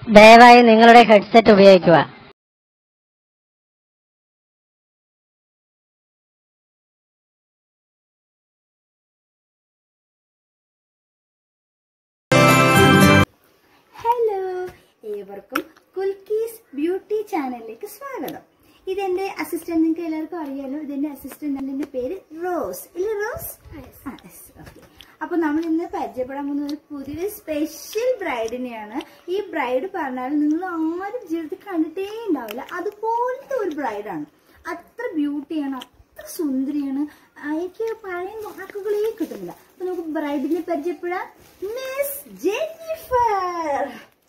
ദയവായി നിങ്ങളുടെ ഹെഡ്സെറ്റ് ഉപയോഗിക്കുക ഹലോ ഏവർക്കും കുൽക്കീസ് ബ്യൂട്ടി ചാനലിലേക്ക് സ്വാഗതം ഇതെന്റെ അസിസ്റ്റന്റ് നിങ്ങൾക്ക് എല്ലാവർക്കും അറിയാലോ ഇതെന്റെ അസിസ്റ്റന്റിന്റെ പേര് റോസ് ഇല്ല റോസ് ആ yes, okay. അപ്പൊ നമ്മൾ ഇന്ന് പരിചയപ്പെടാൻ പോകുന്ന ഒരു പുതിയൊരു സ്പെഷ്യൽ ബ്രൈഡിനെയാണ് ഈ ബ്രൈഡ് പറഞ്ഞാൽ നിങ്ങൾ ആരും ജീവിതത്തിൽ കണ്ടിട്ടേ ഉണ്ടാവില്ല അതുപോലത്തെ ഒരു ബ്രൈഡാണ് അത്ര ബ്യൂട്ടിയാണ് അത്ര സുന്ദരിയാണ് ആ, എനിക്ക് പഴയ വാക്കുകളേ കിട്ടുന്നില്ല അപ്പൊ നമുക്ക് ബ്രൈഡിനെ പരിചയപ്പെടാം മിസ് ജെന്നിഫർ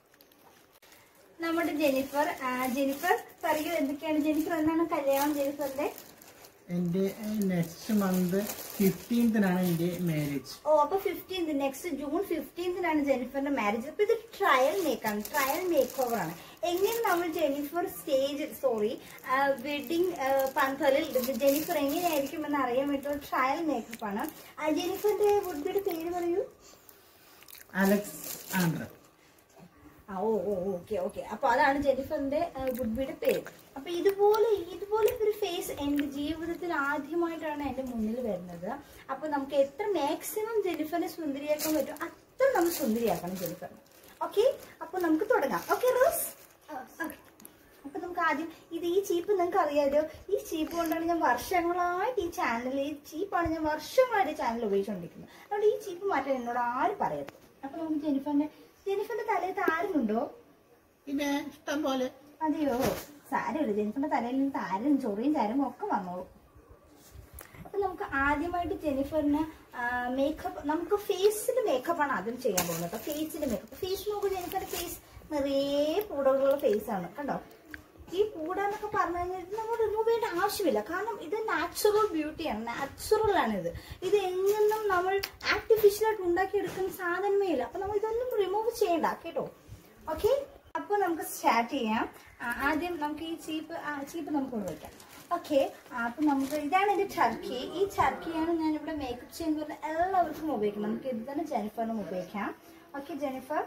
നമ്മുടെ ജെനിഫർ ആ, ജെനിഫർ പറയൂ എന്തൊക്കെയാണ് ജെനിഫർ എന്നാണ് കല്യാണം ജെനിഫറിന്റെ എന്റെ നെക്സ്റ്റ് മന്ത് ഫിഫ്റ്റീൻത്തിനാണ് എന്റെ മാരേജ് ഓ അപ്പൊ ഫിഫ്റ്റീൻത് നെക്സ്റ്റ് ജൂൺ ഫിഫ്റ്റീൻത്തിനാണ് ജെനിഫറിന്റെ മാരേജ് അപ്പൊ ഇത് ട്രയൽ മേക്കാണ് ട്രയൽ മേക്ക് ഓവർ ആണ് എങ്ങനെ നമ്മൾ ജെനിഫർ സ്റ്റേജ് സോറി വെഡിങ് പന്തലിൽ ജെനിഫർ എങ്ങനെയായിരിക്കും എന്ന് അറിയാൻ വേണ്ടിയിട്ടുള്ള ട്രയൽ മേക്കപ്പ് ആണ് ആ, ജെനിഫറിന്റെ വുഡ്ബിയുടെ പേര് പറയൂ അലക്സ് ആൻഡ്ര ആ ഓ ഓ ഓക്കെ ഓക്കെ അപ്പൊ അതാണ് ജെനിഫറിന്റെ ഗുഡ്ബിയുടെ പേര് അപ്പൊ ഇതുപോലെ ഇതുപോലെ ഒരു ഫേസ് എന്റെ ജീവിതത്തിൽ ആദ്യമായിട്ടാണ് എന്റെ മുന്നിൽ വരുന്നത് അപ്പൊ നമുക്ക് എത്ര മാക്സിമം ജെനിഫറിനെ സുന്ദരിയാക്കാൻ പറ്റും അത്ര നമ്മൾ സുന്ദരിയാക്കണം ജെനിഫറിനെ ഓക്കെ അപ്പൊ നമുക്ക് തുടങ്ങാം ഓക്കെ റോസ് Okay. അപ്പൊ നമുക്ക് ആദ്യം ഇത് ഈ ചീപ്പ് നിങ്ങൾക്ക് അറിയാലോ ഈ ചീപ്പ് കൊണ്ടാണ് ഞാൻ വർഷങ്ങളായിട്ട് ഈ ചാനൽ ഈ ചീപ്പാണ് ഞാൻ വർഷങ്ങളായിട്ട് ചാനൽ ഉപയോഗിച്ചുകൊണ്ടിരിക്കുന്നത് അതുകൊണ്ട് ഈ ചീപ്പ് മാറ്റാൻ എന്നോട് ആരും പറയരുത് അപ്പൊ നമുക്ക് ജെനിഫറിന്റെ ജെനിഫറിന്റെ തലയിൽ താരനുണ്ടോ പിന്നെ ഇഷ്ടം പോലെ അതെയോ സാരമില്ല ജെനിഫറിന്റെ തലയിൽ നിന്ന് താരം ചൊറിയും ചാരും ഒക്കെ വന്നോളൂ അപ്പൊ നമുക്ക് ആദ്യമായിട്ട് ജെനിഫറിന് മേക്കപ്പ് നമുക്ക് ഫേസിൽ മേക്കപ്പ് ആണ് ആദ്യം ചെയ്യാൻ പോകുന്നത് കേട്ടോ ഫേസിൽ മേക്കപ്പ് ഫേസ് നോക്കൂ ജെനിഫറിന്റെ ഫേസ് നിറയെ പൂടകളുള്ള ഫേസ് ആണ് കണ്ടോ ഈ പൂട എന്നൊക്കെ പറഞ്ഞു കഴിഞ്ഞാൽ ഇത് നമ്മൾ റിമൂവ് ചെയ്യേണ്ട ആവശ്യമില്ല കാരണം ഇത് നാച്ചുറൽ ബ്യൂട്ടിയാണ് നാച്ചുറൽ ആണ് ഇത് ഇത് എങ്ങൊന്നും നമ്മൾ ആർട്ടിഫിഷ്യലായിട്ട് ഉണ്ടാക്കിയെടുക്കുന്ന സാധനമേ ഇല്ല അപ്പൊ നമ്മൾ ഇതൊന്നും റിമൂവ് ചെയ്യണ്ട കേട്ടോ ഓക്കെ അപ്പൊ നമുക്ക് സ്റ്റാർട്ട് ചെയ്യാം ആ, ആദ്യം നമുക്ക് ഈ ചീപ്പ് ചീപ്പ് നമുക്ക് കൊണ്ട് വയ്ക്കാം ഓക്കെ അപ്പൊ നമുക്ക് ഇതാണ് എന്റെ ടർക്കി ഈ ടർക്കിയാണ് ഞാൻ ഇവിടെ മേക്കപ്പ് ചെയ്യുന്ന എല്ലാവർക്കും ഉപയോഗിക്കാം നമുക്ക് ഇത് തന്നെ ജെനിഫറിനും ഉപയോഗിക്കാം ഓക്കെ ജെനിഫർ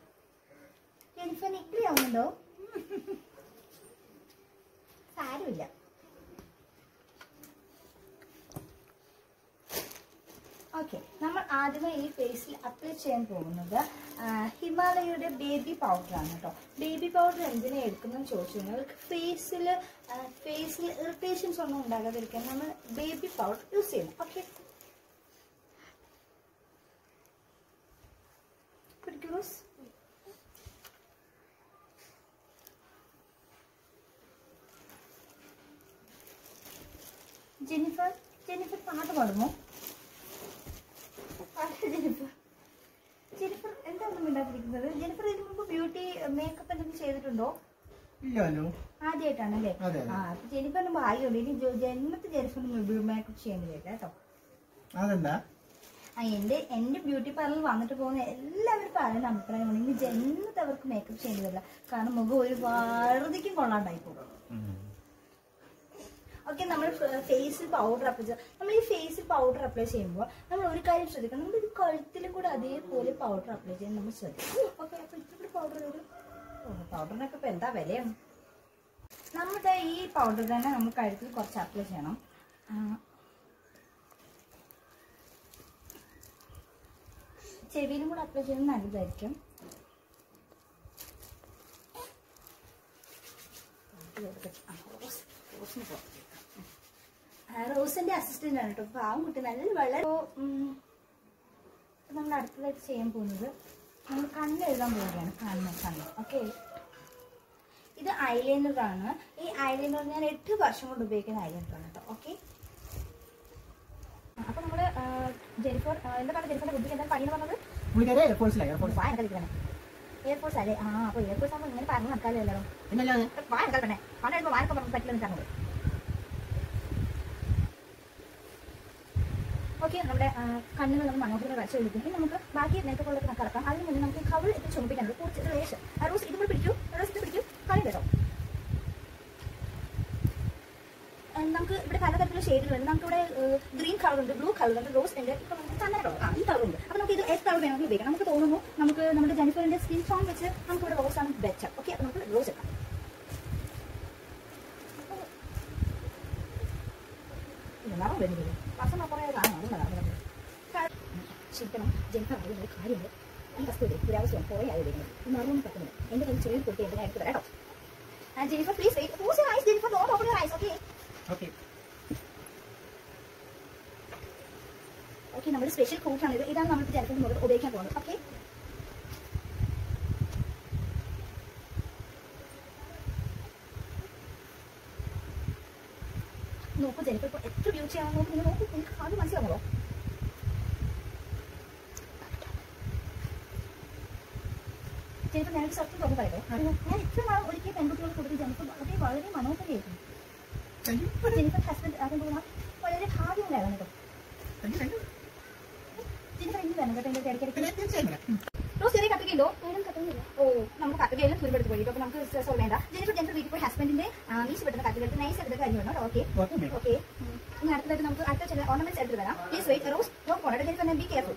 ജെനിഫർ നിക്ലി ആവുന്നുണ്ടോ സാരമില്ല ഓക്കെ നമ്മൾ ആദ്യമേ ഈ ഫേസിൽ അപ്ലൈ ചെയ്യാൻ പോകുന്നത് ആ, ഹിമാലയയുടെ ബേബി പൗഡർ ആണ് കേട്ടോ ബേബി പൗഡർ എന്തിനാ എടുക്കുന്നതെന്ന് ചോദിച്ചു കഴിഞ്ഞാൽ ഫേസിൽ ഫേസിൽ ഇറിറ്റേഷൻസ് ഒന്നും ഉണ്ടാകാതിരിക്കാൻ നമ്മൾ ബേബി പൗഡർ യൂസ് ചെയ്യണം ഓക്കെ പിടിക്കൂ ജെനിഫർ ജെനിഫർ പാട്ട് പാടുമോ പാട്ട് ജെനിഫർ ജെനിഫർ എന്താണ് മിണ്ടാതിരിക്കുന്നത് ജെനിഫർ ഇതിനു മുമ്പ് ബ്യൂട്ടി മേക്കപ്പ് എന്തെങ്കിലും ചെയ്തിട്ടുണ്ടോ ഇല്ലല്ലോ ആദ്യമായിട്ടാണല്ലേ അതെ, അതെ. ആ അപ്പൊ ജെനിഫറിന് ഭാഗ്യമുണ്ട് ഇനി ജോ- ജന്മത്തിൽ ജെനിഫറിന് മേക്കപ്പ് ചെയ്യേണ്ടി വരില്ല കേട്ടോ അതെന്താ ആ എന്റെ എന്റെ ബ്യൂട്ടി പാർലറിൽ വന്നിട്ട് പോകുന്ന എല്ലാവരും പറയുന്ന അഭിപ്രായമാണ് ഇനി ജന്മത്തിൽ അവർക്ക് മേക്കപ്പ് ചെയ്യേണ്ടി വരില്ല കാരണം മുഖം ഒരു വാറുതിക്കും കൊള്ളാണ്ടായി പോകും ഓക്കെ നമ്മൾ ഫേസിൽ പൗഡർ അപ്ലൈ ചെയ്യുക നമ്മൾ ഈ ഫേസിൽ പൗഡർ അപ്ലൈ ചെയ്യുമ്പോൾ നമ്മൾ ഒരു കാര്യം ശ്രദ്ധിക്കണം നമ്മൾ ഇത് കഴുത്തിലും കൂടെ അതേപോലെ പൗഡർ അപ്ലൈ ചെയ്യാൻ നമ്മൾ ശ്രദ്ധിക്കും ഓക്കെ അപ്പൊ ഇത്തിരി പൗഡർ വരും പൗഡറിനൊക്കെ ഇപ്പൊ എന്താ വിലയാണ് നമ്മുടെ ഈ പൗഡർ തന്നെ നമ്മൾ കഴുത്തിൽ കുറച്ച് അപ്ലൈ ചെയ്യണം ആ, ചെവിയിലും കൂടെ അപ്ലൈ ചെയ്യുന്നത് നല്ലതായിരിക്കും ആ, റോസ് റോസിന് പോവാം ആ, റോസിന്റെ അസിസ്റ്റന്റ് ആണ് കേട്ടോ പാവം കുട്ടി നല്ല വളരെ നമ്മൾ അടുത്തതായിട്ട് ചെയ്യാൻ പോകുന്നത് നമ്മൾ കണ്ണ് എഴുതാൻ പോവുകയാണ് കണ്ണ് കണ്ണ് ഓക്കെ ഇത് ഐലൈനർ ആണ് ഈ ഐലൈനർ ഞാൻ എട്ട് വർഷം കൊണ്ട് ഉപയോഗിക്കുന്ന ഐലൈനർ ആണ് കേട്ടോ ഓക്കെ അപ്പൊ നമ്മള് ആ, ജെനിഫർ ആ, എന്താ പറയുക ജെനിഫറിന്റെ ബുദ്ധിക്ക് എന്താ പണിയെന്ന് പറഞ്ഞത് വീട്ടുകാരെ എയർഫോഴ്സിലാണ് എയർഫോഴ്സ് വാ എനക്ക് ഇരിക്കണേ എയർഫോഴ്സ് അല്ലേ ആ അപ്പൊ എയർഫോഴ്സ് ആകുമ്പോൾ ഇങ്ങനെ പറഞ്ഞു നടക്കാമല്ലോ എല്ലാവരും പിന്നല്ലാതെ വാ എനക്ക് പെണ്ണേ പണം എഴുതുമ്പോൾ വാനൊക്കെ പറഞ്ഞു പറ്റില്ലെന്ന് പറഞ്ഞത് ഓക്കെ നമ്മുടെ ആ, കണ്ണുകൾ നമ്മൾ മനോഹരമായി വരച്ച് എഴുതും ഇനി നമുക്ക് ബാക്കി മേക്കപ്പ് ഉള്ളത് നമുക്ക് കറക്കാം അതിന് മുന്നേ നമുക്ക് കവൾ ഇത് ചുമപ്പിക്കാനുണ്ട് കുറച്ച് റേഷൻ റോസ് ഇതും കൂടെ പിടിക്കൂ റോസ് ഇത് പിടിക്കൂ കളി കേട്ടോ ആ, നമുക്ക് ഇവിടെ പലതരത്തിലുള്ള ഷെയ്ഡുകളുണ്ട് നമുക്ക് ഇവിടെ ഗ്രീൻ കളർ ഉണ്ട് ബ്ലൂ കളർ ഉണ്ട് റോസ് ഉണ്ട് ഇപ്പൊ നമുക്ക് ചന്ദന കളർ ആ ഈ കളർ ഉണ്ട് അപ്പൊ നമുക്ക് ഇത് ഏത് കളർ വേണമെങ്കിൽ ഉപയോഗിക്കാം നമുക്ക് തോന്നുന്നു നമുക്ക് നമ്മുടെ ജനിഫറിന്റെ സ്കിൻ ടോൺ വെച്ച് നമുക്ക് ഇവിടെ റോസ് ആണ് ബെറ്റർ ഓക്കെ അപ്പൊ നമുക്ക് റോസ് എടുക്കാം ഇല്ല, നിറം വരുന്നില്ല ഭക്ഷണം കുറേ കാണും അതുകൊണ്ടാണ് ക്ഷമിക്കണം ജനിക്കാൻ ഒരു കാര്യമുണ്ട് ഈ വസ്തുവിൽ പുരാവസ്തുവാണ് കുറേ ആയി വരുന്നത് ഈ നിറമൊന്നും പറ്റുന്നില്ല എന്റെ കയ്യിൽ ചെറിയ കുട്ടി എന്തിനാ എടുത്ത് തരാം കേട്ടോ Jennifer please wait close your eyes Jennifer not open your eyes okay okay okay നമ്മുടെ സ്പെഷ്യൽ കോട്ടാണ് ഇത് ഇതാണ് നമ്മൾ ജനത്തിന്റെ മുകളിൽ ഉപയോഗിക്കാൻ പോകുന്നത് ഓക്കെ നോക്കൂ ജനിഫർ ഇപ്പോൾ എത്ര ബ്യൂട്ടി ആണെന്ന് നോക്കി നിങ്ങൾ നോക്കൂ നിങ്ങൾക്ക് ആദ്യം മനസ്സിലാവുമോ ജനിഫർ ഞാനൊരു സത്യം തുറന്നു പറയട്ടെ ഞാൻ ഇത്ര നാൾ ഒരിക്കൽ പെൺകുട്ടികൾക്ക് കൊടുത്ത് ജനിഫർ വളരെ വളരെ മനോഹരമായിരുന്നു ഇപ്പോൾ ജനിഫർ ഹസ്ബൻഡ് ആകുമ്പോൾ വളരെ ഭാഗ്യമുണ്ടായിരുന്നു കേട്ടോ ജനിഫർ ഇനി വരണം കേട്ടോ എൻ്റെ ഇടയ്ക്കിടയ്ക്ക് പിന്നെ തീർച്ചയായും വരാം. ഉം. റോസ് ചെറിയ കത്തുകയില്ലോ ഓ നമുക്ക് കത്തുകയിലും തുരുമ്പെടുത്ത് പോയി അപ്പൊ നമുക്ക് സ്ട്രെസ് വേണ്ട ജനിഫർ ജനിഫർ വീട്ടിൽ പോയി ഹസ്ബൻഡിന്റെ വീശ് പെട്ടെന്ന് കത്തുകെടുത്ത് നൈസ് എടുത്ത് കാര്യം വേണം ഓക്കെ ഓക്കെ മേഡം. ഓക്കെ ഇനി അടുത്തതായിട്ട് നമുക്ക് അടുത്ത ചില ഓർണമെന്റ്സ് എടുത്ത് തരാം പ്ലീസ് വെയിറ്റ് റോസ് നോക്ക് പോകണം ജനിഫർ ബി കെയർഫുൾ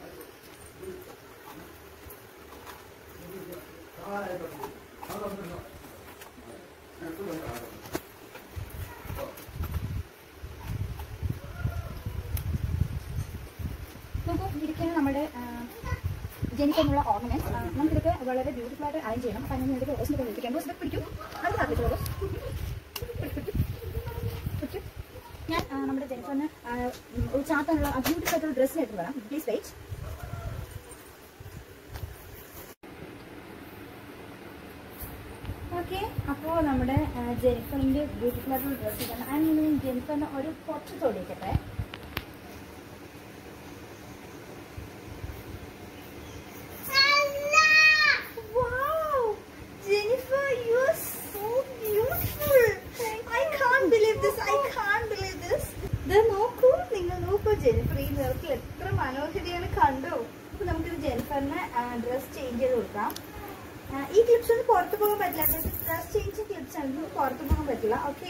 നോക്കൂ ഇരിക്കുന്ന നമ്മുടെ ജനിക്കുന്നുള്ള ഓർണമെന്റ്സ് നമുക്കിതൊക്കെ വളരെ ബ്യൂട്ടിഫുൾ ആയിട്ട് അറേഞ്ച് ചെയ്യണം അപ്പം അതിന് വേണ്ടി റോസിന്റെ വിളിപ്പിക്കാം റോസ് ഇതൊക്കെ പിടിക്കും അത് കാണിച്ചു റോസ് പിടിക്കും. പിടിക്കും. ഞാൻ ആ, നമ്മുടെ ജനിഫറിന് ആ, ഉം, ഒരു ചാത്താനുള്ള ബ്യൂട്ടിഫുൾ ആയിട്ടുള്ള ഡ്രസ്സ് എടുത്ത് വരാം പ്ലീസ് വെയിറ്റ് ഓക്കെ അപ്പോൾ നമ്മുടെ ആ, ജെനിഫറിന്റെ ബ്യൂട്ടിഫുൾ ആയിട്ടുള്ള ഡ്രസ്സ് ഇതാണ് ആൻഡ് ജെനിഫറിന് ഒരു കുറച്ച് തൊടിയിക്കട്ടെ Wow! Jennifer, you are so beautiful. I can't believe this. I can't believe this. ഇത് നോക്കൂ നിങ്ങൾ നോക്കൂ ജെനിഫർ ഈ നിറത്തിൽ എത്ര മനോഹരിയാണ് കണ്ടോ അപ്പൊ നമുക്കിത് ജെനിഫറിന് ഡ്രസ് ചേഞ്ച് ചെയ്ത് കൊടുക്കാം ആ, ഈ ക്ലിപ്സ് ഒന്നും പുറത്തു പോകാൻ പറ്റില്ല ഡ്രസ് ചേഞ്ച് ക്ലിപ്സ് ആണ് ഇത് പുറത്തു പോകാൻ പറ്റില്ല ഓക്കെ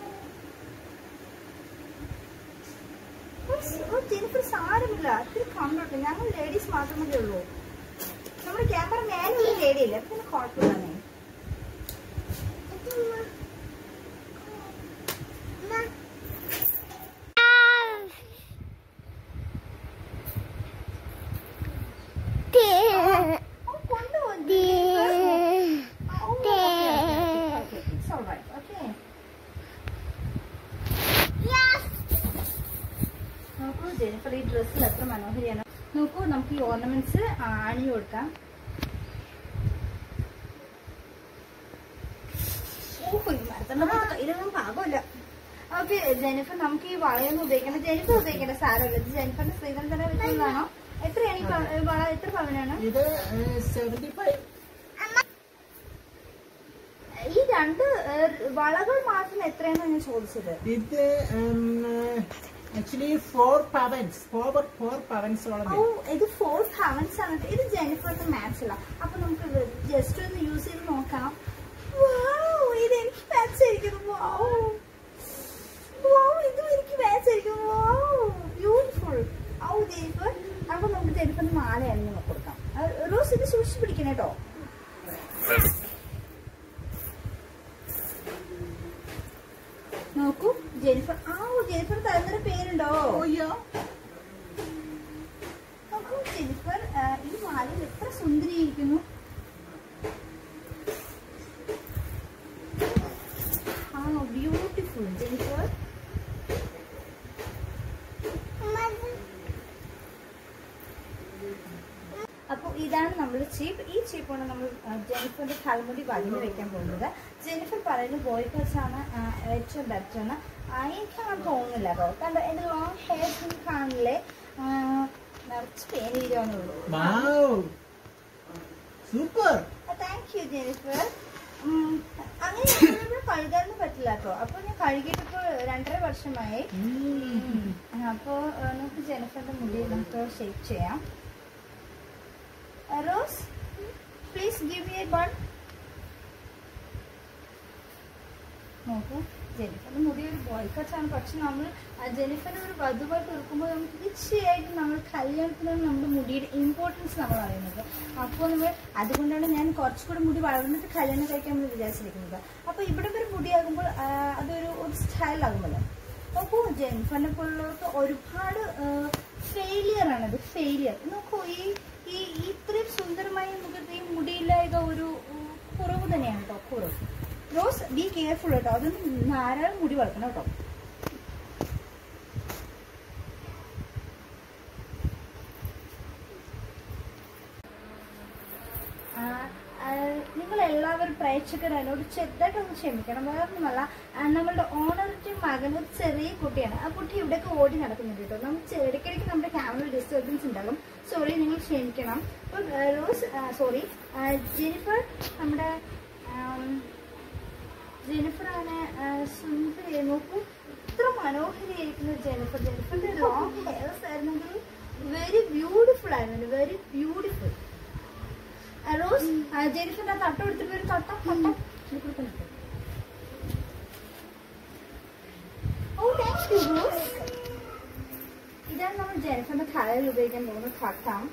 ജെനിഫർ സാരമില്ല ഇത്തിരി കണ്ടോട്ടെ ഞങ്ങൾ ലേഡീസ് മാത്രമേ ഉള്ളൂ നമ്മുടെ ക്യാമറ മേലെ ഒരു ലേഡിയില്ല പിന്നെ കുഴപ്പമില്ല നോക്കൂ ജെനിഫർ ഈ ഡ്രസ്സിൽ എത്ര മനോഹരിയാണ് നോക്കൂ നമുക്ക് ഈ ഓർണമെന്റ്സ് അണിഞ്ഞു കൊടുക്കാം ഓഹോ ഈ മരത്തിന്റെ പുറത്ത് കയ്യിലൊന്നും പാകമില്ല ഓക്കെ ജെനിഫർ നമുക്ക് ഈ വളയൊന്നും ഉപയോഗിക്കണ്ട ജെനിഫർ ഉപയോഗിക്കേണ്ട സാരമില്ല ഇത് ജെനിഫറിന്റെ സ്ത്രീധനം തന്നെ വെക്കുന്നതാണോ എത്രയാണ് ഈ പ- വള എത്ര പവനാണ് ഇത് സെവന്റി ഫൈവ് ഈ രണ്ട് ഏഹ്, വളകൾ മാത്രം എത്രയാണെന്ന് ഞാൻ ചോദിച്ചത് ഇത് ആക്ച്വലി ഫോർ പവൻസ് ഫോർ ഫോർ പവൻസോളം ഓ ഇത് ഫോർ ഹവൻസ് ആണ് ഇത് ജെനിഫറിന്റെ മാച്ച് അല്ല അപ്പൊ നമുക്ക് ജസ്റ്റ് ഒന്ന് യൂസ് ചെയ്ത് നോക്കാം Wow, ഇത് എനിക്ക് മാച്ച് ആയിരിക്കുന്നു Wow. Wow, ഇതും എനിക്ക് മാച്ച് ആയിരിക്കുന്നു ബ്യൂട്ടിഫുൾ ഔ ജെനിഫർ അപ്പൊ നമുക്ക് ജെനിഫറിന് മാല അണിഞ്ഞ് കൊടുക്കാം അഹ് റോസ് ഇത് സൂക്ഷിച്ച് പിടിക്കണം കേട്ടോ നോക്കൂ ജെനിഫർ ആ ജെനിഫർ തരുന്നൊരു പേരുണ്ടോ നോക്കൂ ജെനിഫർ ആ, ഈ മാലയിൽ എത്ര സുന്ദരിയിരിക്കുന്നു ആ ബ്യൂട്ടിഫുൾ ജെനിഫർ അപ്പോൾ ഇതാണ് നമ്മൾ ചീപ്പ് ഈ ചീപ്പാണ് നമ്മൾ ആ, ജെനിഫറിന്റെ തലമുടി വടിഞ്ഞു വെക്കാൻ പോകുന്നത് ജെനിഫർ പറയുന്നത് ബോയ് കട്ട്സാണ് ഏറ്റവും ബെറ്റർ എന്ന് ആ, എനിക്കങ്ങനെ തോന്നുന്നില്ല കേട്ടോ കണ്ടോ എൻ്റെ ലോങ് ഹെയർ കാണില്ലേ ആ, നിറച്ച് പേന് വീഴുവാന്നുള്ളൂ സൂപ്പർ താങ്ക് യു ജെനിഫർ ഉം, അങ്ങനെ ഇവിടെ കഴുകാനൊന്നും പറ്റില്ല കേട്ടോ അപ്പൊ ഞാൻ കഴുകിയിട്ട് ഇപ്പോൾ രണ്ടര വർഷമായി അപ്പോ ഏഹ്, നമുക്ക് ജെനിഫറിന്റെ മുടി നമുക്ക് ഷേപ്പ് ചെയ്യാം Rose please give me a bun നോക്കൂ ജെനിഫറിന്റെ മുടി ഒരു ബോയ് കട്ടാണ് പക്ഷെ നമ്മൾ ജെനിഫറിനെ ഒരു വധുവായിട്ട് എടുക്കുമ്പോൾ നമുക്ക് തീർച്ചയായിട്ടും നമ്മൾ കല്യാണത്തിനാണ് നമ്മുടെ മുടിയുടെ ഇമ്പോർട്ടൻസ് നമ്മൾ അറിയുന്നത് അപ്പോൾ നമ്മൾ അതുകൊണ്ടാണ് ഞാൻ കുറച്ചുകൂടി മുടി വളർന്നിട്ട് കല്യാണം കഴിക്കാമെന്ന് വിചാരിച്ചിരിക്കുന്നത് അപ്പോൾ ഇവിടെ ഒരു മുടിയാകുമ്പോൾ ആ, അതൊരു ഒരു സ്റ്റൈലാകുമല്ലോ അപ്പോൾ ജെൻഫറിനെ പോലുള്ളവർക്ക് ഒരുപാട് ഫെയിലിയർ ആണ് അത് ഫെയിലിയർ നോക്കൂ ഈ ഈ ഈ ഇത്രയും സുന്ദരമായ മുഖത്ത് ഈ മുടിയില്ലായക ഒരു ഉം, കുറവ് തന്നെയാണ് കേട്ടോ കുറവ് റോസ് ബി കെയർഫുൾ കേട്ടോ അതൊന്നും ധാരാളം മുടി വളർത്തണം കേട്ടോ നിങ്ങൾ എല്ലാവരും പ്രേക്ഷകർ എന്നോട് ചെറുതായിട്ടൊന്ന് ക്ഷമിക്കണം വേറൊന്നുമല്ല ആ, നമ്മളുടെ ഓണറിന്റെ മകൻ ഒരു ചെറിയ കുട്ടിയാണ് ആ കുട്ടി ഇവിടെയൊക്കെ ഓടി നടക്കുന്നുണ്ട് കേട്ടോ നമ്മൾ ചെ- ഇടയ്ക്കിടയ്ക്ക് നമ്മുടെ ക്യാമറ ഡിസ്റ്റർബൻസ് ഉണ്ടാകും സോറി നിങ്ങൾ ക്ഷമിക്കണം അപ്പോൾ റോസ് സോറി ജെനിഫർ നമ്മുടെ ആം, ജെനിഫറാണ് സുന്ദരി നോക്കൂ ഇത്ര മനോഹരിയായിരിക്കുന്ന ജെനിഫർ ജെനിഫറിന്റെ ലോങ് ഹെയർസ് ആയിരുന്നെങ്കിൽ വെരി ബ്യൂട്ടിഫുൾ ആയിരുന്നു വെരി ബ്യൂട്ടിഫുൾ റോസ് ജെനിഫറിന്റെ തട്ട എടുത്തിട്ട് ഒരു തട്ട തട്ട ഓ താങ്ക് യു റോസ് ഇതാണ് നമ്മൾ ജെനിഫറിന്റെ തലയിൽ ഉപയോഗിക്കാൻ പോകുന്ന തട്ടം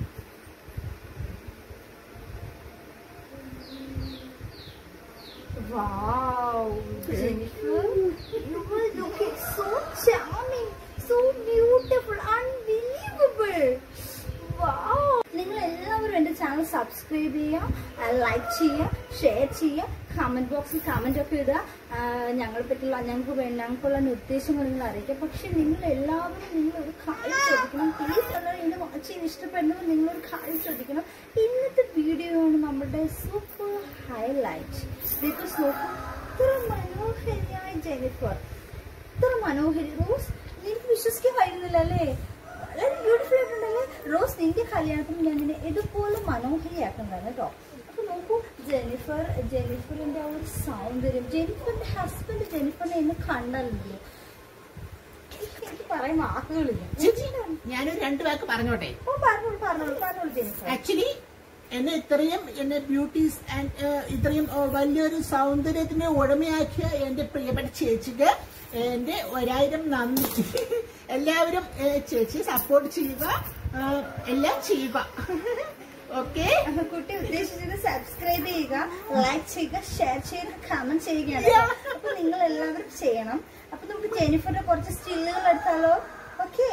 Wow, Jennifer, you were looking so charming, so beautiful, unbelievable. Wow. നിങ്ങൾ എല്ലാവരും എൻ്റെ ചാനൽ സബ്സ്ക്രൈബ് ചെയ്യുക ലൈക്ക് ചെയ്യുക ഷെയർ ചെയ്യുക കമന്റ് ബോക്സിൽ കമന്റ് ഒക്കെ ഇടുക ആഹ് ഞങ്ങളെ പറ്റിയുള്ള ഞങ്ങൾക്ക് വേ- ഞങ്ങൾക്കുള്ള നിർദ്ദേശങ്ങൾ നിങ്ങൾ അറിയിക്കുക പക്ഷെ നിങ്ങൾ എല്ലാവരും നിങ്ങൾ ഒരു കാര്യം ശ്രദ്ധിക്കണം പ്ലീസ് എല്ലാവരും എന്നെ വാച്ച് ചെയ്യാൻ ഇഷ്ടപ്പെടുന്നവർ നിങ്ങളൊരു കാര്യം ശ്രദ്ധിക്കണം ഇന്നത്തെ വീഡിയോ ആണ് നമ്മുടെ സൂപ്പർ ഹൈലൈറ്റ് ബിക്കോസ് നോക്കൂ ഇത്ര മനോഹരിയായ ജെനിഫർ ഇത്ര മനോഹരി റോസ് നിനക്ക് വിശ്വസിക്കാൻ കഴിയുന്നില്ല അല്ലേ വളരെ ബ്യൂട്ടിഫുൾ ആയിട്ടുണ്ടല്ലേ റോസ് നിന്റെ കല്യാണത്തിന് ഞാൻ നിന്നെ ഇതുപോലെ മനോഹരിയാക്കുന്നതാണ് കേട്ടോ അപ്പൊ നോക്കൂ ജെനിഫർ ജെനിഫറിന്റെ ആ ഒരു സൗന്ദര്യം ജെനിഫറിന്റെ ഹസ്ബൻഡ് ജെനിഫറിനെ ഇന്ന് കണ്ടല്ലോ എനിക്ക് പറയാൻ വാക്കുകളില്ല ചേച്ചി ഞാനൊരു രണ്ട് വാക്ക് പറഞ്ഞോട്ടെ ഓ പറഞ്ഞോളൂ പറഞ്ഞോളൂ പറഞ്ഞോളൂ ജെനിഫർ ആക്ച്വലി എന്നെ ഇത്രയും എന്നെ ബ്യൂട്ടീസ് ആൻഡ് ഇത്രയും ഏ, വലിയൊരു സൗന്ദര്യത്തിന് ഉടമയാക്കിയ എന്റെ പ്രിയപ്പെട്ട ചേച്ചിക്ക് എന്റെ ഒരായിരം നന്ദി എല്ലാവരും ഏ, ചേച്ചിയെ സപ്പോർട്ട് ചെയ്യുക ഏ, എല്ലാം ചെയ്യുക ഓക്കെ അപ്പൊ കുട്ടി ഉദ്ദേശിച്ചത് സബ്സ്ക്രൈബ് ചെയ്യുക ലൈക്ക് ചെയ്യുക ഷെയർ ചെയ്യുക കമന്റ് ചെയ്യുകയാണ് കേട്ടോ. അപ്പൊ നിങ്ങൾ എല്ലാവരും ചെയ്യണം അപ്പൊ നമുക്ക് ജെനിഫറിന്റെ കുറച്ച് സ്റ്റില്ലുകൾ എടുത്താലോ ഓക്കെ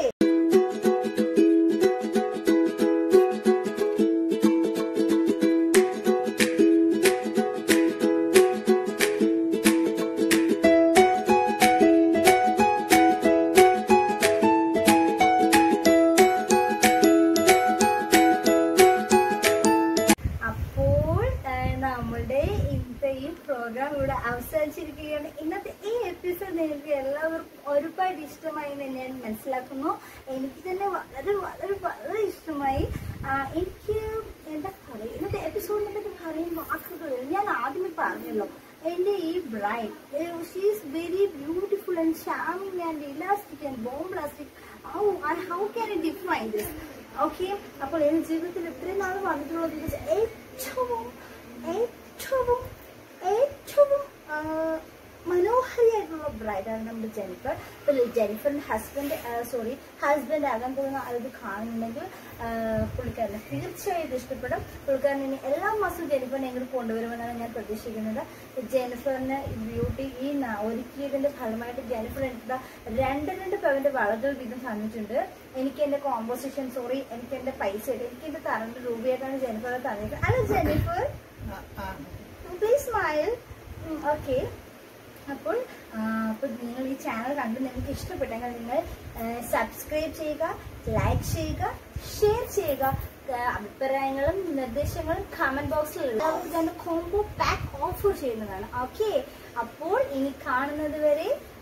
അപ്പോൾ ഏഹ്, നമ്മളുടെ ഇന്നത്തെ ഈ പ്രോഗ്രാം ഇവിടെ അവസാനിച്ചിരിക്കുകയാണ് ഇന്നത്തെ ഈ എപ്പിസോഡ് നിങ്ങൾക്ക് എല്ലാവർക്കും ഒരുപാട് ഇഷ്ടമായി എന്ന് ഞാൻ മനസ്സിലാക്കുന്നു എനിക്ക് തന്നെ വളരെ വളരെ വളരെ ഇഷ്ടമായി ആ, എനിക്ക് എന്താ പറയുക ഇന്നത്തെ എപ്പിസോഡിനെ പറ്റി പറയും വാക്കുകളിൽ ഞാൻ ആദ്യമേ പറഞ്ഞല്ലോ എന്റെ ഈ bride she's very beautiful and charming and elastic and bomb plastic how can I define this okay അപ്പോൾ എന്റെ ജീവിതത്തിൽ ഇത്രയും നാൾ വന്നിട്ടുള്ള ദിവസം ഏറ്റവും ഏറ്റവും ഏറ്റവും ആ, മനോഹരിയായിട്ടുള്ള ബ്രൈഡാണ് നമ്മുടെ ജെനിഫർ അപ്പോൾ ജെനിഫറിന്റെ ഹസ്ബൻഡ് സോറി ഹസ്ബൻഡ് ആകാൻ പോകുന്ന ആളത് കാണുന്നുണ്ടെങ്കിൽ ആ, പുള്ളിക്കാരനെ തീർച്ചയായും ഇത് ഇഷ്ടപ്പെടും പുള്ളിക്കാരൻ ഇനി എല്ലാ മാസവും ജെനിഫറിനെ എങ്ങോട്ട് കൊണ്ടുവരുമെന്നാണ് ഞാൻ പ്രതീക്ഷിക്കുന്നത് ജെനിഫറിന് ബ്യൂട്ടി ഈ ന- ഒരുക്കിയതിന്റെ ഫലമായിട്ട് ജെനിഫർ എനിക്ക് രണ്ട് രണ്ട് പവന്റെ വളകൾ വീതം തന്നിട്ടുണ്ട് എനിക്ക് എന്റെ കോമ്പോസിഷൻ സോറി എനിക്ക് എന്റെ പൈസ ആയിട്ട് എനിക്ക് എന്റെ തരേണ്ട രൂപയായിട്ടാണ് ജെനിഫർ തന്നിട്ട് അല്ല ജെനിഫർ പ്ലീസ് സ്മൈൽ ഓക്കെ അപ്പോൾ ആ, അപ്പോൾ നിങ്ങൾ ഈ ചാനൽ കണ്ട് നിങ്ങൾക്ക് ഇഷ്ടപ്പെട്ടെങ്കിൽ നിങ്ങൾ സബ്സ്ക്രൈബ് ചെയ്യുക ലൈക്ക് ചെയ്യുക ഷെയർ ചെയ്യുക ആ, അഭിപ്രായങ്ങളും നിർദ്ദേശങ്ങളും കമന്റ് ബോക്സിൽ എല്ലാവർക്കും തന്നെ കോംബോ പാക്ക് ഓഫർ ചെയ്യുന്നതാണ് ഓക്കെ അപ്പോൾ ഇനി കാണുന്നത് വരെ